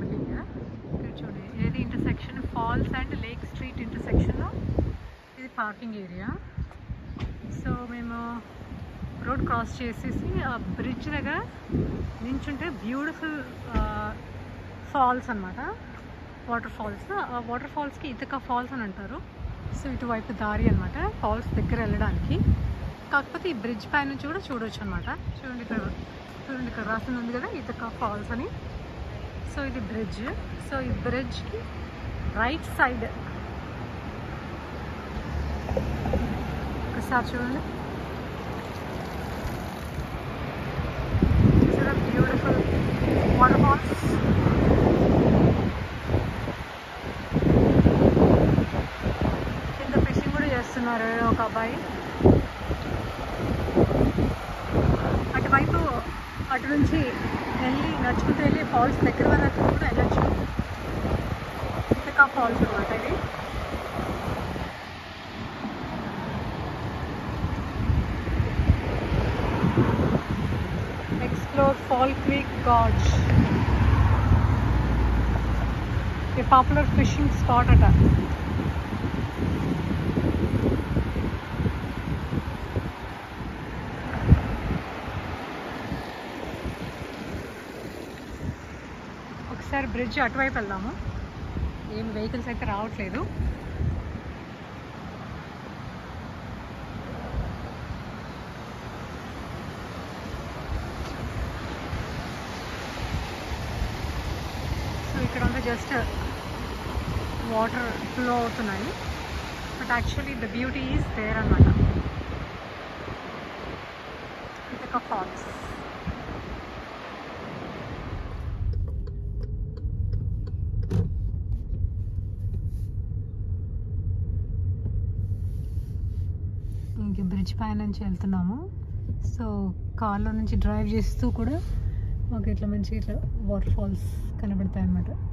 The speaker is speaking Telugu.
పార్కింగ్ ఇక్కడ చూడండి ఏది intersection falls and lake street ఇంటర్సెక్షన్లో ఇది పార్కింగ్ ఏరియా సో మేము రోడ్ క్రాస్ చేసేసి ఆ బ్రిడ్జ్ దగ్గర నించుంటే బ్యూటిఫుల్ ఫాల్స్ అన్నమాట వాటర్ ఫాల్స్ ఆ వాటర్ ఫాల్స్కి ఇతక ఫాల్స్ అని అంటారు సో ఇటువైపు దారి అనమాట ఫాల్స్ దగ్గర వెళ్ళడానికి కాకపోతే ఈ బ్రిడ్జ్ పై నుంచి కూడా చూడొచ్చు అనమాట చూడండి ఇక్కడ చూడండి ఇక్కడ రాసింది ఉంది కదా ఇతక ఫాల్స్ అని సో ఇది బ్రిడ్జ్ సో ఈ బ్రిడ్జ్కి రైట్ సైడ్ ఒకసారి చూడండి బ్యూటిఫుల్ వాటర్ ఫాల్స్ కింద ఫిషింగ్ కూడా చేస్తున్నారు ఒక అబ్బాయి అటువైపు అటు నుంచి వెళ్ళి నడుచుకుంటూ వెళ్ళి ఫాల్స్ దగ్గర వరకు కూడా వెళ్ళొచ్చు ఇసుక ఫాల్స్ అనమాట ఇది explore Fall Creek gorge a popular fishing spot అట ఒకసారి బ్రిడ్జ్ అటువైపు వెళ్దాము ఏం వెహికల్స్ అయితే రావట్లేదు సో ఇక్కడ అంతా జస్ట్ వాటర్ ఫ్లో అవుతున్నాయి but actually the beauty is there అనమాట ఇదొక ఫాల్స్ ఇంక బ్రిడ్జ్ పై నుంచి వెళ్తున్నాము సో కార్లో నుంచి డ్రైవ్ చేస్తూ కూడా మాకు ఇట్లా మంచి ఇట్లా వాటర్ ఫాల్స్ కనబడతాయి అన్నమాట